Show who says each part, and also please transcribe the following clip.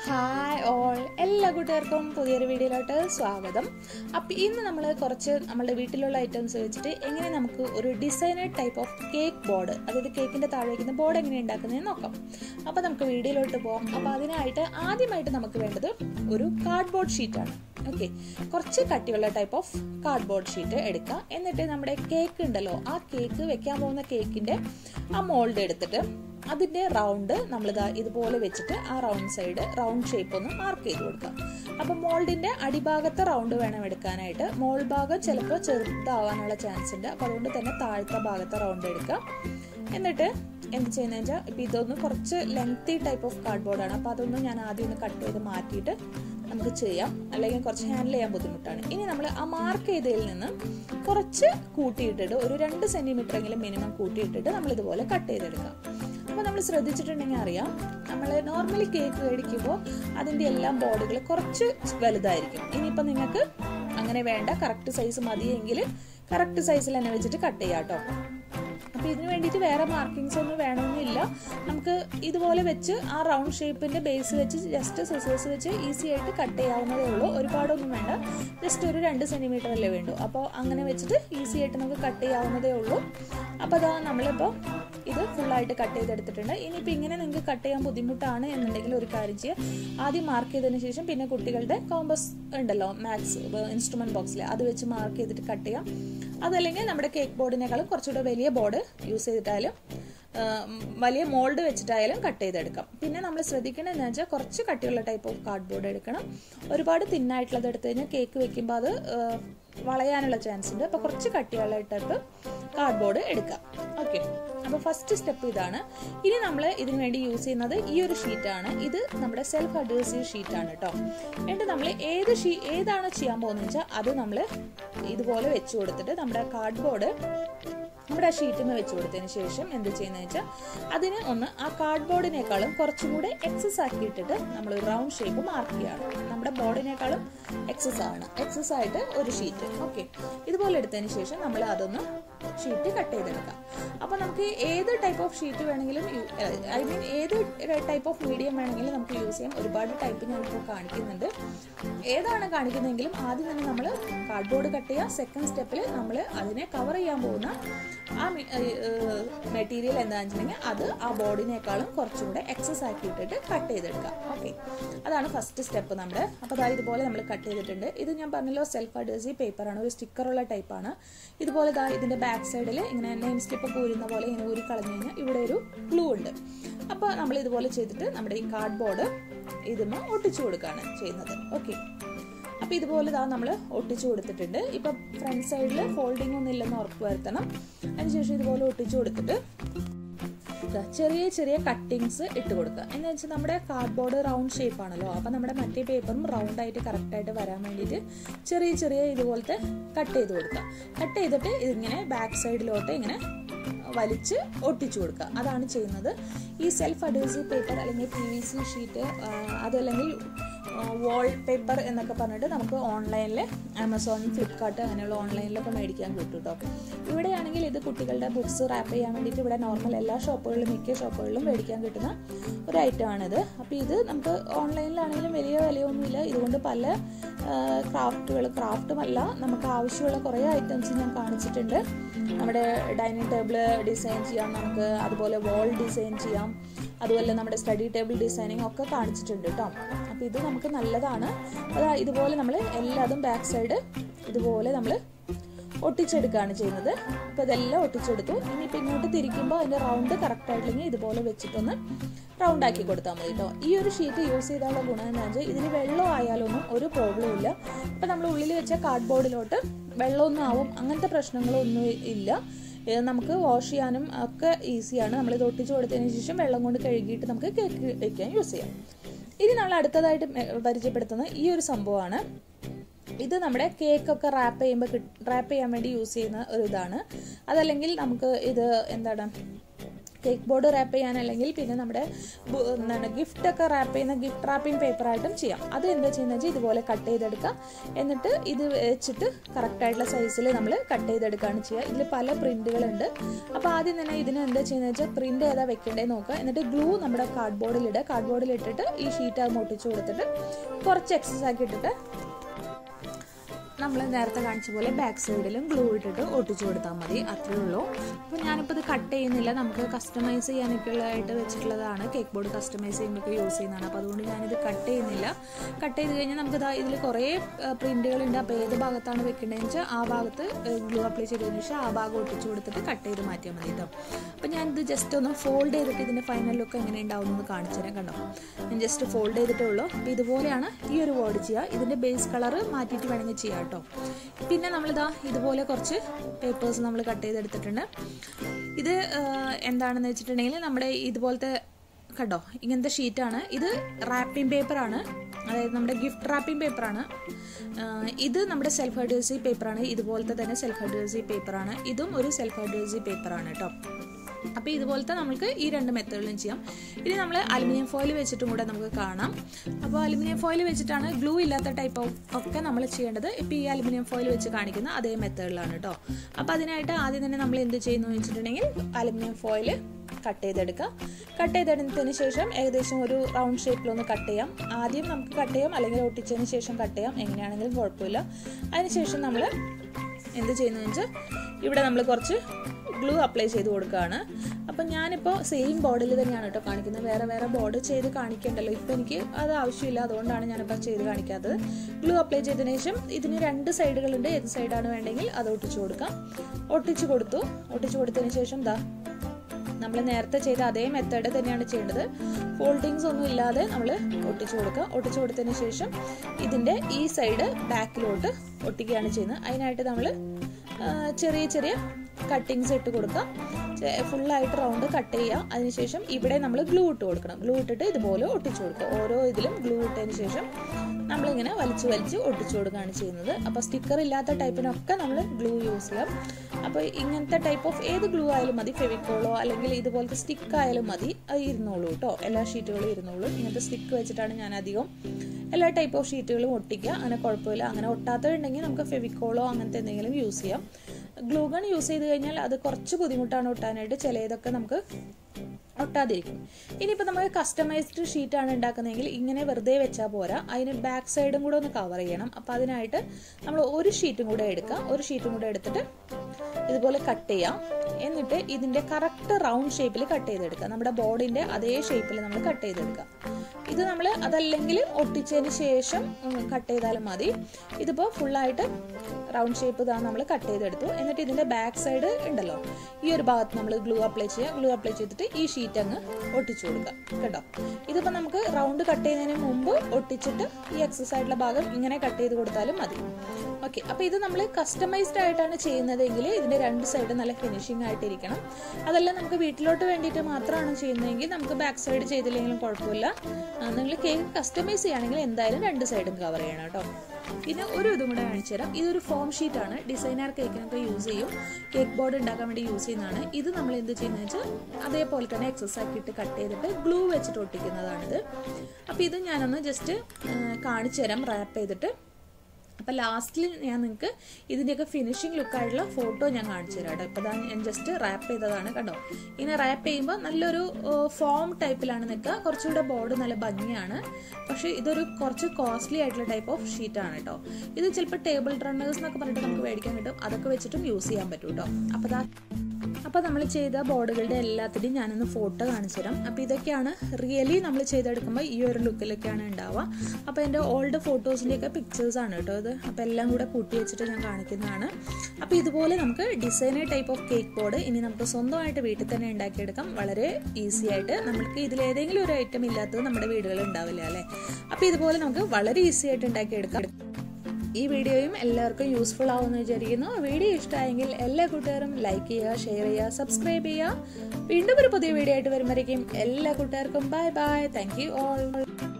Speaker 1: hi all എല്ലാ കൂട്ടുകാർക്കും പുതിയൊരു വീഡിയോയിലോട്ട് സ്വാഗതം അപ്പം ഇന്ന് നമ്മൾ കുറച്ച് നമ്മുടെ വീട്ടിലുള്ള ഐറ്റംസ് വെച്ചിട്ട് എങ്ങനെ നമുക്ക് ഒരു designer type of cake board അതായത് കേക്കിൻ്റെ താഴെ വയ്ക്കുന്ന ബോർഡ് എങ്ങനെ ഉണ്ടാക്കുന്നതെന്ന് നോക്കാം അപ്പോൾ നമുക്ക് വീഡിയോയിലോട്ട് പോകാം അപ്പോൾ അതിനായിട്ട് ആദ്യമായിട്ട് നമുക്ക് വേണ്ടത് ഒരു കാർഡ്ബോർഡ് ഷീറ്റാണ് ഓക്കെ കുറച്ച് കട്ടിയുള്ള ടൈപ്പ് ഓഫ് കാർഡ്ബോർഡ് ഷീറ്റ് എടുക്കുക എന്നിട്ട് നമ്മുടെ കേക്ക് ഉണ്ടല്ലോ ആ കേക്ക് വെക്കാൻ പോകുന്ന കേക്കിൻ്റെ ആ മോൾഡ് എടുത്തിട്ട് അതിൻ്റെ റൗണ്ട് നമ്മളിതാ ഇതുപോലെ വെച്ചിട്ട് ആ റൗണ്ട് സൈഡ് റൗണ്ട് ഷേപ്പ് ഒന്ന് മാർക്ക് ചെയ്ത് കൊടുക്കാം അപ്പം മോൾഡിൻ്റെ അടിഭാഗത്തെ റൗണ്ട് വേണം എടുക്കാനായിട്ട് മോൾ ഭാഗം ചിലപ്പോൾ ചെറുതാവാനുള്ള ചാൻസ് ഉണ്ട് അപ്പോൾ അതുകൊണ്ട് തന്നെ താഴത്തെ ഭാഗത്തെ റൗണ്ട് എടുക്കാം എന്നിട്ട് എന്ത് ചെയ്യുന്നത് വെച്ചാൽ ഇപ്പം ഇതൊന്ന് കുറച്ച് ലെങ്തി ടൈപ്പ് ഓഫ് കാർഡ്ബോർഡാണ് അപ്പോൾ അതൊന്ന് ഞാൻ ആദ്യം ഒന്ന് കട്ട് ചെയ്ത് മാറ്റിയിട്ട് നമുക്ക് ചെയ്യാം അല്ലെങ്കിൽ കുറച്ച് ഹാൻഡിൽ ചെയ്യാൻ ബുദ്ധിമുട്ടാണ് ഇനി നമ്മൾ ആ മാർക്ക് ചെയ്തതിൽ നിന്ന് കുറച്ച് കൂട്ടിയിട്ടിട്ട് ഒരു രണ്ട് സെൻറ്റിമീറ്റർ എങ്കിലും മിനിമം കൂട്ടിയിട്ടിട്ട് നമ്മൾ ഇതുപോലെ കട്ട് ചെയ്തെടുക്കാം അപ്പോൾ നമ്മൾ ശ്രദ്ധിച്ചിട്ടുണ്ടെങ്കിൽ അറിയാം നമ്മൾ നോർമലി കേക്ക് മേടിക്കുമ്പോൾ അതിൻ്റെ എല്ലാം ബോർഡുകൾ കുറച്ച് വലുതായിരിക്കും ഇനിയിപ്പോൾ നിങ്ങൾക്ക് അങ്ങനെ വേണ്ട കറക്റ്റ് സൈസ് മതിയെങ്കിൽ കറക്റ്റ് സൈസിൽ തന്നെ വെച്ചിട്ട് കട്ട് ചെയ്യാം കേട്ടോ അപ്പോൾ ഇതിന് വേണ്ടിയിട്ട് വേറെ മാർക്കിങ്സ് ഒന്നും വേണമെന്നില്ല നമുക്ക് ഇതുപോലെ വെച്ച് ആ റൗണ്ട് ഷേപ്പിൻ്റെ ബേസ് വെച്ച് ജസ്റ്റ് സിസേഴ്സ് വെച്ച് ഈസി ആയിട്ട് കട്ട് ചെയ്യാവുന്നതേ ഉള്ളൂ ഒരുപാടൊന്നും വേണ്ട ജസ്റ്റ് ഒരു രണ്ട് സെൻറ്റിമീറ്റർ അല്ലേ വേണ്ടു അപ്പോൾ അങ്ങനെ വെച്ചിട്ട് ഈസി ആയിട്ട് നമുക്ക് കട്ട് ചെയ്യാവുന്നതേ ഉള്ളൂ അപ്പോൾ അതാ നമ്മളിപ്പോൾ ഇത് ഫുള്ളായിട്ട് കട്ട് ചെയ്തെടുത്തിട്ടുണ്ട് ഇനിയിപ്പോൾ ഇങ്ങനെ നിങ്ങൾക്ക് കട്ട് ചെയ്യാൻ ബുദ്ധിമുട്ടാണ് എന്നുണ്ടെങ്കിൽ ഒരു കാര്യം ചെയ്യുക ആദ്യം മാർക്ക് ചെയ്തതിന് ശേഷം പിന്നെ കുട്ടികളുടെ കോമ്പസ് ഉണ്ടല്ലോ മാത്സ് ഇൻസ്ട്രുമെൻറ്റ് ബോക്സിൽ അത് വെച്ച് മാർക്ക് ചെയ്തിട്ട് കട്ട് ചെയ്യാം അതല്ലെങ്കിൽ നമ്മുടെ കേക്ക് ബോർഡിനേക്കാളും കുറച്ചുകൂടെ വലിയ ബോർഡ് യൂസ് ചെയ്തിട്ടായാലും വലിയ മോൾഡ് വെച്ചിട്ടായാലും കട്ട് ചെയ്തെടുക്കാം പിന്നെ നമ്മൾ ശ്രദ്ധിക്കേണ്ടത് എന്ന് വെച്ചാൽ കുറച്ച് കട്ടിയുള്ള ടൈപ്പ് ഓഫ് കാർഡ് ബോർഡ് എടുക്കണം ഒരുപാട് തിന്നായിട്ടുള്ളത് എടുത്തു കഴിഞ്ഞാൽ കേക്ക് വെക്കുമ്പോൾ അത് വളയാനുള്ള ചാൻസ് ഉണ്ട് അപ്പോൾ കുറച്ച് കട്ടിയുള്ള ടൈപ്പ് കാർഡ് ബോർഡ് എടുക്കാം ഓക്കെ അപ്പോൾ ഫസ്റ്റ് സ്റ്റെപ്പ് ഇതാണ് ഇനി നമ്മൾ ഇതിനു വേണ്ടി യൂസ് ചെയ്യുന്നത് ഈ ഒരു ഷീറ്റാണ് ഇത് നമ്മുടെ സെൽഫ് അഡ്വേസീവ് ഷീറ്റാണ് കേട്ടോ എന്നിട്ട് നമ്മൾ ഏത് ഷീ ഏതാണ് ചെയ്യാൻ പോകുന്നത് വെച്ചാൽ അത് നമ്മൾ ഇതുപോലെ വെച്ച് കൊടുത്തിട്ട് നമ്മുടെ കാർഡ് ബോർഡ് നമ്മുടെ ആ ഷീറ്റിന് വെച്ച് കൊടുത്തതിന് ശേഷം എന്ത് ചെയ്യുന്നത് വെച്ചാൽ അതിന് ഒന്ന് ആ കാർഡ് ബോർഡിനേക്കാളും കുറച്ചും കൂടെ എക്സസ് ആക്കിയിട്ടിട്ട് നമ്മൾ ഒരു റൗണ്ട് ഷേപ്പ് മാർക്ക് ചെയ്യാണ് നമ്മുടെ ബോർഡിനേക്കാളും എക്സസ് ആണ് എക്സസ് ആയിട്ട് ഒരു ഷീറ്റ് ഓക്കെ ഇതുപോലെ എടുത്തതിന് ശേഷം നമ്മൾ അതൊന്ന് ഷീറ്റ് കട്ട് ചെയ്തെടുക്കാം അപ്പോൾ നമുക്ക് ഏത് ടൈപ്പ് ഓഫ് ഷീറ്റ് വേണമെങ്കിലും ഐ മീൻ ഏത് ടൈപ്പ് ഓഫ് മീഡിയം വേണമെങ്കിലും നമുക്ക് യൂസ് ചെയ്യാം ഒരുപാട് ടൈപ്പ് ഞാനിപ്പോൾ കാണിക്കുന്നുണ്ട് ഏതാണ് കാണിക്കുന്നതെങ്കിലും ആദ്യം തന്നെ നമ്മൾ കാർഡ്ബോർഡ് കട്ട് ചെയ്യുക സെക്കൻഡ് സ്റ്റെപ്പിൽ നമ്മൾ അതിനെ കവർ ചെയ്യാൻ പോകുന്ന ആ മെറ്റീരിയൽ എന്താണെന്ന് വെച്ചിട്ടുണ്ടെങ്കിൽ അത് ആ ബോർഡിനേക്കാളും കുറച്ചും കൂടെ എക്സസ് ആക്കിയിട്ടിട്ട് കട്ട് ചെയ്തെടുക്കാം ഓക്കെ അതാണ് ഫസ്റ്റ് സ്റ്റെപ്പ് നമ്മുടെ അപ്പോൾ അതായത് ഇതുപോലെ നമ്മൾ കട്ട് ചെയ്തിട്ടുണ്ട് ഇത് ഞാൻ പറഞ്ഞല്ലോ സെൽഫ് അഡ്വസീവ് പേപ്പറാണ് ഒരു സ്റ്റിക്കറുള്ള ടൈപ്പാണ് ഇതുപോലെ ഇതാ ഇതിൻ്റെ ബാക്ക് സൈഡിൽ ഇങ്ങനെ നെയിം സ്ലിപ്പ് ഊരുന്ന പോലെ ഇങ്ങനെ ഊരി കളഞ്ഞു കഴിഞ്ഞാൽ ഇവിടെ ഒരു ഗ്ലൂ ഉണ്ട് അപ്പോൾ നമ്മൾ ഇതുപോലെ ചെയ്തിട്ട് നമ്മുടെ ഈ കാർഡ് ബോർഡ് ഇതുമ്മ ഒട്ടിച്ചു കൊടുക്കുകയാണ് ചെയ്യുന്നത് ഓക്കെ അപ്പോൾ ഇതുപോലെ ഇതാ നമ്മൾ ഒട്ടിച്ചു കൊടുത്തിട്ടുണ്ട് ഇപ്പം ഫ്രണ്ട് സൈഡിൽ ഫോൾഡിംഗ് ഒന്നും ഇല്ലെന്ന് ഉറപ്പ് വരുത്തണം അതിനുശേഷം ഇതുപോലെ ഒട്ടിച്ചു കൊടുത്തിട്ട് ചെറിയ ചെറിയ കട്ടിങ്സ് ഇട്ട് കൊടുക്കുക എന്ന് വെച്ചാൽ നമ്മുടെ കാർഡ്ബോർഡ് റൗണ്ട് ഷേപ്പ് ആണല്ലോ അപ്പം നമ്മുടെ മറ്റേ പേപ്പറും റൗണ്ട് ആയിട്ട് കറക്റ്റായിട്ട് വരാൻ വേണ്ടിയിട്ട് ചെറിയ ചെറിയ ഇതുപോലത്തെ കട്ട് ചെയ്ത് കൊടുക്കുക കട്ട് ചെയ്തിട്ട് ഇതിങ്ങനെ ബാക്ക് സൈഡിലോട്ട് ഇങ്ങനെ വലിച്ച് ഒട്ടിച്ചു കൊടുക്കുക അതാണ് ചെയ്യുന്നത് ഈ സെൽഫ് അഡ്വസീവ് പേപ്പർ അല്ലെങ്കിൽ പി വി സി ഷീറ്റ് അതല്ലെങ്കിൽ വാൾ പേപ്പർ എന്നൊക്കെ പറഞ്ഞിട്ട് നമുക്ക് ഓൺലൈനിൽ ആമസോൺ ഫ്ലിപ്കാർട്ട് അങ്ങനെയുള്ള ഓൺലൈനിലൊക്കെ മേടിക്കാൻ കിട്ടും കേട്ടോ ഇവിടെയാണെങ്കിൽ ഇത് കുട്ടികളുടെ ബുക്സ് റാപ്പ് ചെയ്യാൻ വേണ്ടിയിട്ട് ഇവിടെ നോർമൽ എല്ലാ ഷോപ്പുകളിലും മിക്ക ഷോപ്പുകളിലും മേടിക്കാൻ കിട്ടുന്ന ഒരു ഐറ്റമാണിത് അപ്പോൾ ഇത് നമുക്ക് ഓൺലൈനിലാണെങ്കിലും വലിയ വിലയൊന്നുമില്ല ഇതുകൊണ്ട് പല ക്രാഫ്റ്റുകൾ ക്രാഫ്റ്റുമല്ല നമുക്ക് ആവശ്യമുള്ള കുറേ ഐറ്റംസ് ഞാൻ കാണിച്ചിട്ടുണ്ട് നമ്മുടെ ഡൈനിങ് ടേബിൾ ഡിസൈൻ ചെയ്യാം നമുക്ക് അതുപോലെ വാൾ ഡിസൈൻ ചെയ്യാം അതുപോലെ നമ്മുടെ സ്റ്റഡി ടേബിൾ ഡിസൈനിങ് ഒക്കെ കാണിച്ചിട്ടുണ്ട് കേട്ടോ അപ്പോൾ ഇത് നമുക്ക് നല്ലതാണ് അതാ ഇതുപോലെ നമ്മൾ എല്ലാതും ബാക്ക് സൈഡ് ഇതുപോലെ നമ്മൾ ഒട്ടിച്ചെടുക്കുകയാണ് ചെയ്യുന്നത് അപ്പോൾ ഇതെല്ലാം ഒട്ടിച്ചെടുത്തു ഇനിയിപ്പോൾ ഇങ്ങോട്ട് തിരിക്കുമ്പോൾ അതിൻ്റെ റൗണ്ട് കറക്റ്റ് ആയിട്ടില്ലെങ്കിൽ ഇതുപോലെ വെച്ചിട്ടൊന്ന് റൗണ്ട് ആക്കി കൊടുത്താൽ മതി കേട്ടോ ഈ ഒരു ഷീറ്റ് യൂസ് ചെയ്താലുള്ള ഗുണം എന്ന് വെച്ചാൽ ഇതിന് വെള്ളം ആയാലൊന്നും ഒരു പ്രോബ്ലം ഇല്ല ഇപ്പം നമ്മൾ ഉള്ളിൽ വെച്ച കാർഡ് ബോർഡിലോട്ട് വെള്ളമൊന്നും ആവും അങ്ങനത്തെ പ്രശ്നങ്ങളൊന്നും ഇല്ല നമുക്ക് വാഷ് ചെയ്യാനും ഒക്കെ ഈസിയാണ് നമ്മൾ ഇത് ഒട്ടിച്ച് കൊടുത്തതിന് ശേഷം വെള്ളം കൊണ്ട് കഴുകിയിട്ട് നമുക്ക് കേക്ക് വയ്ക്കാൻ യൂസ് ചെയ്യാം ഇനി നമ്മൾ അടുത്തതായിട്ട് പരിചയപ്പെടുത്തുന്നത് ഈ ഒരു സംഭവമാണ് ഇത് നമ്മുടെ കേക്കൊക്കെ റാപ്പ് ചെയ്യുമ്പോൾ റാപ്പ് ചെയ്യാൻ വേണ്ടി യൂസ് ചെയ്യുന്ന ഒരു ഇതാണ് അതല്ലെങ്കിൽ നമുക്ക് ഇത് എന്താണ് കേക്ക് ബോർഡ് റാപ്പ് ചെയ്യാൻ അല്ലെങ്കിൽ പിന്നെ നമ്മുടെ ബു- എന്താണ് ഗിഫ്റ്റ് ഒക്കെ റാപ്പ് ചെയ്യുന്ന ഗിഫ്റ്റ് റാപ്പിംഗ് പേപ്പറായിട്ടും ചെയ്യാം അത് എന്താ ചെയ്യുന്നത് വെച്ചാൽ ഇതുപോലെ കട്ട് ചെയ്തെടുക്കുക എന്നിട്ട് ഇത് വെച്ചിട്ട് കറക്റ്റായിട്ടുള്ള സൈസിൽ നമ്മൾ കട്ട് ചെയ്തെടുക്കുകയാണ് ചെയ്യുക ഇതിൽ പല പ്രിന്റുകളുണ്ട് അപ്പോൾ ആദ്യം തന്നെ ഇതിന് എന്താ ചെയ്യുന്നത് വെച്ചാൽ പ്രിന്റ് ഏതാ വെക്കേണ്ടത് നോക്കുക എന്നിട്ട് ഗ്ലൂ നമ്മുടെ കാർഡ് ബോർഡിലിടുക കാർഡ് ബോർഡിൽ ഇട്ടിട്ട് ഈ ഷീറ്റ് അത് ഒട്ടിച്ച് കൊടുത്തിട്ട് കുറച്ച് എക്സസ് ആക്കി ഇട്ടിട്ട് നമ്മൾ നേരത്തെ കാണിച്ച പോലെ ബാക്ക് സൈഡിലും ഗ്ലൂ ഇട്ടിട്ട് ഒട്ടിച്ചു കൊടുത്താൽ മതി അത്രേ ഉള്ളൂ അപ്പോൾ ഞാനിപ്പോൾ ഇത് കട്ട് ചെയ്യുന്നില്ല നമുക്ക് കസ്റ്റമൈസ് ചെയ്യാനൊക്കെ ഉള്ളതായിട്ട് വെച്ചിട്ടുള്ളതാണ് കേക്ക് ബോർഡ് കസ്റ്റമൈസ് ചെയ്യുമ്പോൾ യൂസ് ചെയ്യുന്നതാണ് അപ്പോൾ അതുകൊണ്ട് ഞാനിത് കട്ട് ചെയ്യുന്നില്ല കട്ട് ചെയ്ത് കഴിഞ്ഞാൽ നമുക്ക് ഇതാ ഇതിൽ കുറേ പ്രിന്റുകളുണ്ട് അപ്പോൾ ഏത് ഭാഗത്താണ് വെക്കേണ്ടതെന്ന് വെച്ചാൽ ആ ഭാഗത്ത് ഗ്ലൂ അപ്ലൈ ചെയ്തതിന് ശേഷം ആ ഭാഗം ഒട്ടിച്ചു കൊടുത്തിട്ട് കട്ട് ചെയ്ത് മാറ്റിയാൽ മതി കേട്ടോ അപ്പോൾ ഞാനിത് ജസ്റ്റ് ഒന്ന് ഫോൾഡ് ചെയ്തിട്ട് ഇതിൻ്റെ ഫൈനൽ ലുക്ക് എങ്ങനെ ഉണ്ടാവും എന്ന് കാണിച്ചു തരാം കണ്ടോ ഞാൻ ജസ്റ്റ് ഫോൾഡ് ചെയ്തിട്ടേ ഉള്ളൂ അപ്പോൾ ഇതുപോലെയാണ് ഈ ഒരു ബോർഡ് ചെയ്യുക ഇതിൻ്റെ ബേസ് കളർ മാറ്റിയിട്ട് വേണമെങ്കിൽ ചെയ്യാം കേട്ടോ പിന്നെ നമ്മളിതാ ഇതുപോലെ കുറച്ച് പേപ്പേഴ്സ് നമ്മൾ കട്ട് ചെയ്തെടുത്തിട്ടുണ്ട് ഇത് ആ, എന്താണെന്ന് വെച്ചിട്ടുണ്ടെങ്കിൽ നമ്മുടെ ഇതുപോലത്തെ കണ്ടോ ഇങ്ങനത്തെ ഷീറ്റാണ് ഇത് റാപ്പിംഗ് പേപ്പറാണ് അതായത് നമ്മുടെ ഗിഫ്റ്റ് റാപ്പിംഗ് പേപ്പറാണ് ഇത് നമ്മുടെ സെൽഫ് അഡ്വേസീവ് പേപ്പറാണ് ഇതുപോലത്തെ തന്നെ സെൽഫ് അഡ്വേസീവ് പേപ്പറാണ് ഇതും ഒരു സെൽഫ് അഡ്വേസീവ് പേപ്പറാണ് കേട്ടോ അപ്പോൾ ഇതുപോലത്തെ നമുക്ക് ഈ രണ്ട് മെത്തേഡിലും ചെയ്യാം ഇനി നമ്മൾ അലുമിനിയം ഫോയിൽ വെച്ചിട്ടും കൂടെ നമുക്ക് കാണാം അപ്പോൾ അലുമിനിയം ഫോയിൽ വെച്ചിട്ടാണ് ഗ്ലൂ ഇല്ലാത്ത ടൈപ്പ് ഒക്കെ നമ്മൾ ചെയ്യേണ്ടത് ഇപ്പോൾ ഈ അലുമിനിയം ഫോയിൽ വെച്ച് കാണിക്കുന്ന അതേ മെത്തേഡിലാണ് കേട്ടോ അപ്പോൾ അതിനായിട്ട് ആദ്യം തന്നെ നമ്മൾ എന്ത് ചെയ്യുന്നു എന്ന് വെച്ചിട്ടുണ്ടെങ്കിൽ അലുമിനിയം ഫോയിൽ കട്ട് ചെയ്തെടുക്കുക കട്ട് ചെയ്തെടുത്തതിന് ശേഷം ഏകദേശം ഒരു റൗണ്ട് ഷേപ്പിലൊന്ന് കട്ട് ചെയ്യാം ആദ്യം നമുക്ക് കട്ട് ചെയ്യാം അല്ലെങ്കിൽ ഒട്ടിച്ചതിന് ശേഷം കട്ട് ചെയ്യാം എങ്ങനെയാണെങ്കിലും കുഴപ്പമില്ല അതിനുശേഷം നമ്മൾ എന്ത് ചെയ്യുന്നതെന്ന് വെച്ചാൽ ഇവിടെ നമ്മൾ കുറച്ച് ഗ്ലൂ അപ്ലൈ ചെയ്ത് കൊടുക്കുകയാണ് അപ്പം ഞാനിപ്പോൾ സെയിം ബോർഡിൽ തന്നെയാണ് കേട്ടോ കാണിക്കുന്നത് വേറെ വേറെ ബോർഡ് ചെയ്ത് കാണിക്കണ്ടല്ലോ ഇപ്പോൾ എനിക്ക് അത് ആവശ്യമില്ല അതുകൊണ്ടാണ് ഞാനിപ്പോൾ ചെയ്ത് കാണിക്കാത്തത് ഗ്ലൂ അപ്ലൈ ചെയ്തതിന് ശേഷം ഇതിന് രണ്ട് സൈഡുകളുണ്ട് ഏത് സൈഡാണ് വേണ്ടെങ്കിൽ അത് ഒട്ടിച്ചു കൊടുക്കാം ഒട്ടിച്ചു കൊടുത്തു ഒട്ടിച്ചു കൊടുത്തതിന് ശേഷം ദാ നമ്മൾ നേരത്തെ ചെയ്ത അതേ മെത്തേഡ് തന്നെയാണ് ചെയ്യേണ്ടത് ഫോൾഡിങ്സ് ഒന്നും ഇല്ലാതെ നമ്മൾ ഒട്ടിച്ചു കൊടുക്കുക ഒട്ടിച്ചു കൊടുത്തതിന് ശേഷം ഇതിൻ്റെ ഈ സൈഡ് ബാക്കിലോട്ട് ഒട്ടിക്കുകയാണ് ചെയ്യുന്നത് അതിനായിട്ട് നമ്മൾ ചെറിയ ചെറിയ കട്ടിങ്സ് ഇട്ട് കൊടുക്കുക ഫുള്ളായിട്ട് റൗണ്ട് കട്ട് ചെയ്യുക അതിനുശേഷം ഇവിടെ നമ്മൾ ഗ്ലൂ ഇട്ട് കൊടുക്കണം ഗ്ലൂ ഇട്ടിട്ട് ഇതുപോലെ ഒട്ടിച്ചു കൊടുക്കുക ഓരോ ഇതിലും ഗ്ലൂ ഇട്ടതിന് ശേഷം നമ്മളിങ്ങനെ വലിച്ച് വലിച്ച് ഒട്ടിച്ചു കൊടുക്കുകയാണ് ചെയ്യുന്നത് അപ്പോൾ സ്റ്റിക്കർ ഇല്ലാത്ത ടൈപ്പിനൊക്കെ നമ്മൾ ഗ്ലൂ യൂസ് ചെയ്യാം അപ്പോൾ ഇങ്ങനത്തെ ടൈപ്പ് ഓഫ് ഏത് ഗ്ലൂ ആയാലും മതി ഫെവിക്കോളോ അല്ലെങ്കിൽ ഇതുപോലത്തെ സ്റ്റിക്ക് ആയാലും മതി അത് ഇരുന്നോളൂ കേട്ടോ എല്ലാ ഷീറ്റുകളും ഇരുന്നോളൂ ഇങ്ങനത്തെ സ്റ്റിക്ക് വെച്ചിട്ടാണ് ഞാൻ അധികം എല്ലാ ടൈപ്പ് ഓഫ് ഷീറ്റുകളും ഒട്ടിക്കുക അങ്ങനെ കുഴപ്പമില്ല അങ്ങനെ ഒട്ടാത്തതുണ്ടെങ്കിൽ നമുക്ക് ഫെവിക്കോളോ അങ്ങനത്തെ എന്തെങ്കിലും യൂസ് ചെയ്യാം ഗ്ലൂ ഗൺ യൂസ് ചെയ്ത് കഴിഞ്ഞാൽ അത് കുറച്ച് ബുദ്ധിമുട്ടാണ് ഒട്ടാനായിട്ട് ചിലതൊക്കെ നമുക്ക് ഒട്ടാതിരിക്കും ഇനിയിപ്പോൾ നമുക്ക് കസ്റ്റമൈസ്ഡ് ഷീറ്റാണ് ഉണ്ടാക്കുന്നതെങ്കിൽ ഇങ്ങനെ വെറുതെ വെച്ചാൽ പോരാ അതിന് ബാക്ക് സൈഡും കൂടെ ഒന്ന് കവർ ചെയ്യണം അപ്പോൾ അതിനായിട്ട് നമ്മൾ ഒരു ഷീറ്റും കൂടെ എടുക്കുക ഒരു ഷീറ്റും കൂടെ എടുത്തിട്ട് ഇതുപോലെ കട്ട് ചെയ്യാം എന്നിട്ട് ഇതിൻ്റെ കറക്റ്റ് റൗണ്ട് ഷേപ്പിൽ കട്ട് ചെയ്തെടുക്കുക നമ്മുടെ ബോർഡിൻ്റെ അതേ ഷേപ്പിൽ നമ്മൾ കട്ട് ചെയ്തെടുക്കുക ഇത് നമ്മൾ അതല്ലെങ്കിൽ ഒട്ടിച്ചതിന് ശേഷം കട്ട് ചെയ്താലും മതി ഇതിപ്പോൾ ഫുള്ളായിട്ട് റൗണ്ട് ഷേപ്പ് ഇതാ നമ്മൾ കട്ട് ചെയ്തെടുത്തു എന്നിട്ട് ഇതിൻ്റെ ബാക്ക് സൈഡ് ഉണ്ടല്ലോ ഈ ഒരു ഭാഗത്ത് നമ്മൾ ഗ്ലൂ അപ്ലൈ ചെയ്യുക ഗ്ലൂ അപ്ലൈ ചെയ്തിട്ട് ഈ ഷീറ്റ് അങ്ങ് ഒട്ടിച്ചു കൊടുക്കുക കേട്ടോ ഇതിപ്പോൾ നമുക്ക് റൗണ്ട് കട്ട് ചെയ്യുന്നതിന് മുമ്പ് ഒട്ടിച്ചിട്ട് ഈ എക്സസ് ആയിട്ടുള്ള ഭാഗം ഇങ്ങനെ കട്ട് ചെയ്ത് കൊടുത്താലും മതി ഓക്കെ അപ്പോൾ ഇത് നമ്മൾ കസ്റ്റമൈസ്ഡ് ആയിട്ടാണ് ചെയ്യുന്നതെങ്കിൽ ഇതിൻ്റെ രണ്ട് സൈഡ് നല്ല ഫിനിഷിംഗ് ആയിട്ടിരിക്കണം അതല്ല നമുക്ക് വീട്ടിലോട്ട് വേണ്ടിയിട്ട് മാത്രമാണ് ചെയ്യുന്നതെങ്കിൽ നമുക്ക് ബാക്ക് സൈഡ് ചെയ്തില്ലെങ്കിലും കുഴപ്പമില്ല നിങ്ങൾ കേക്ക് കസ്റ്റമൈസ് ചെയ്യുകയാണെങ്കിൽ എന്തായാലും രണ്ട് സൈഡും കവർ ചെയ്യണം കേട്ടോ പിന്നെ ഒരു ഇതും കൂടെ കാണിച്ചു തരാം ഇതൊരു ഫോം ഷീറ്റാണ് ഡിസൈനർ കേക്കിനൊക്കെ യൂസ് ചെയ്യും കേക്ക് ബോർഡ് ഉണ്ടാക്കാൻ വേണ്ടി യൂസ് ചെയ്യുന്നതാണ് ഇത് നമ്മൾ എന്ത് ചെയ്യുന്നത് വെച്ചാൽ അതേപോലെ തന്നെ എക്സസ് ആക്കിയിട്ട് കട്ട് ചെയ്തിട്ട് ഗ്ലൂ വെച്ചിട്ട് ഒട്ടിക്കുന്നതാണിത് അപ്പോൾ ഇത് ഞാനൊന്ന് ജസ്റ്റ് കാണിച്ചു തരാം റാപ്പ് ചെയ്തിട്ട് അപ്പോൾ ലാസ്റ്റിൽ ഞാൻ നിങ്ങൾക്ക് ഇതിൻ്റെയൊക്കെ ഫിനിഷിംഗ് ലുക്കായിട്ടുള്ള ഫോട്ടോ ഞാൻ കാണിച്ചു തരാം കേട്ടോ ഇപ്പോൾ ഇതാ ഞാൻ ജസ്റ്റ് റാപ്പ് ചെയ്തതാണ് കണ്ടോ ഇങ്ങനെ റാപ്പ് ചെയ്യുമ്പോൾ നല്ലൊരു ഫോം ടൈപ്പിലാണ് നിൽക്കുക കുറച്ചുകൂടെ ബോർഡ് നല്ല ഭംഗിയാണ് പക്ഷേ ഇതൊരു കുറച്ച് കോസ്റ്റ്ലി ആയിട്ടുള്ള ടൈപ്പ് ഓഫ് ഷീറ്റാണ് കേട്ടോ ഇത് ചിലപ്പോൾ ടേബിൾ റണ്ണേഴ്സ് എന്നൊക്കെ പറഞ്ഞിട്ട് നമുക്ക് മേടിക്കാൻ കിട്ടും അതൊക്കെ വെച്ചിട്ടും യൂസ് ചെയ്യാൻ പറ്റും കേട്ടോ അപ്പോൾ ഇതാ അപ്പോൾ നമ്മൾ ചെയ്ത ബോർഡുകളുടെ എല്ലാത്തിൻ്റെയും ഞാനൊന്ന് ഫോട്ടോ കാണിച്ചു തരാം അപ്പോൾ ഇതൊക്കെയാണ് റിയലി നമ്മൾ ചെയ്തെടുക്കുമ്പോൾ ഈ ഒരു ലുക്കിലൊക്കെയാണ് ഉണ്ടാവുക അപ്പോൾ എൻ്റെ ഓൾഡ് ഫോട്ടോസിൻ്റെയൊക്കെ പിക്ചേഴ്സാണ് കേട്ടോ ഇത് അപ്പോൾ എല്ലാം കൂടെ കൂട്ടി വെച്ചിട്ട് ഞാൻ കാണിക്കുന്നതാണ് അപ്പോൾ ഇതുപോലെ നമുക്ക് designer type of cake board ഇനി നമുക്ക് സ്വന്തമായിട്ട് വീട്ടിൽ തന്നെ ഉണ്ടാക്കിയെടുക്കാം വളരെ ഈസി ആയിട്ട് നമുക്ക് ഇതിലേതെങ്കിലും ഒരു ഐറ്റം ഇല്ലാത്തത് നമ്മുടെ വീടുകളിൽ ഉണ്ടാവില്ല അല്ലേ അപ്പോൾ ഇതുപോലെ നമുക്ക് വളരെ ഈസി ആയിട്ട് ഉണ്ടാക്കിയെടുക്കാം ഈ വീഡിയോയും എല്ലാവർക്കും യൂസ്ഫുൾ ആവുമെന്ന് വിചാരിക്കുന്നു വീഡിയോ ഇഷ്ടമായെങ്കിൽ എല്ലാ കൂട്ടുകാരും ലൈക്ക് ചെയ്യുക ഷെയർ ചെയ്യുക സബ്സ്ക്രൈബ് ചെയ്യുക വീണ്ടും ഒരു പുതിയ വീഡിയോ ആയിട്ട് വരുമ്പോഴേക്കും എല്ലാ കൂട്ടുകാർക്കും bye bye thank you all